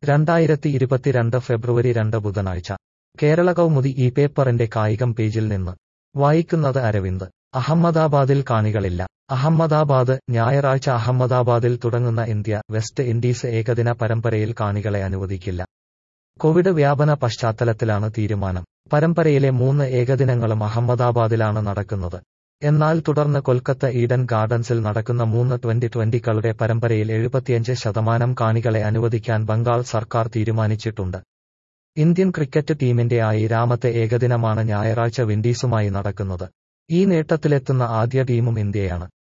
രണ്ടായിരത്തി ഇരുപത്തിരണ്ട് ഫെബ്രുവരി രണ്ട് ബുധനാഴ്ച കേരള കൗമുദി ഈ പേപ്പറിന്റെ കായികം പേജിൽ നിന്ന് വായിക്കുന്നത് അരവിന്ദ് അഹമ്മദാബാദിൽ കാണികളില്ല അഹമ്മദാബാദ് ഞായറാഴ്ച അഹമ്മദാബാദിൽ തുടങ്ങുന്ന ഇന്ത്യ വെസ്റ്റ് ഇൻഡീസ് ഏകദിന പരമ്പരയിൽ കാണികളെ അനുവദിക്കില്ല കോവിഡ് വ്യാപന പശ്ചാത്തലത്തിലാണ് തീരുമാനം പരമ്പരയിലെ മൂന്ന് ഏകദിനങ്ങളും അഹമ്മദാബാദിലാണ് നടക്കുന്നത് എന്നാൽ തുടർന്ന് കൊൽക്കത്ത ഈഡൻ ഗാർഡൻസിൽ നടക്കുന്ന മൂന്ന് ട്വന്റി ട്വന്റികളുടെ പരമ്പരയിൽ എഴുപത്തിയഞ്ച് ശതമാനം കാണികളെ അനുവദിക്കാൻ ബംഗാൾ സർക്കാർ തീരുമാനിച്ചിട്ടുണ്ട് ഇന്ത്യൻ ക്രിക്കറ്റ് ടീമിന്റെ ആയിരാമത്തെ ഏകദിനമാണ് ഞായറാഴ്ച വിൻഡീസുമായി നടക്കുന്നത് ഈ നേട്ടത്തിലെത്തുന്ന ആദ്യ ടീമും ഇന്ത്യയാണ്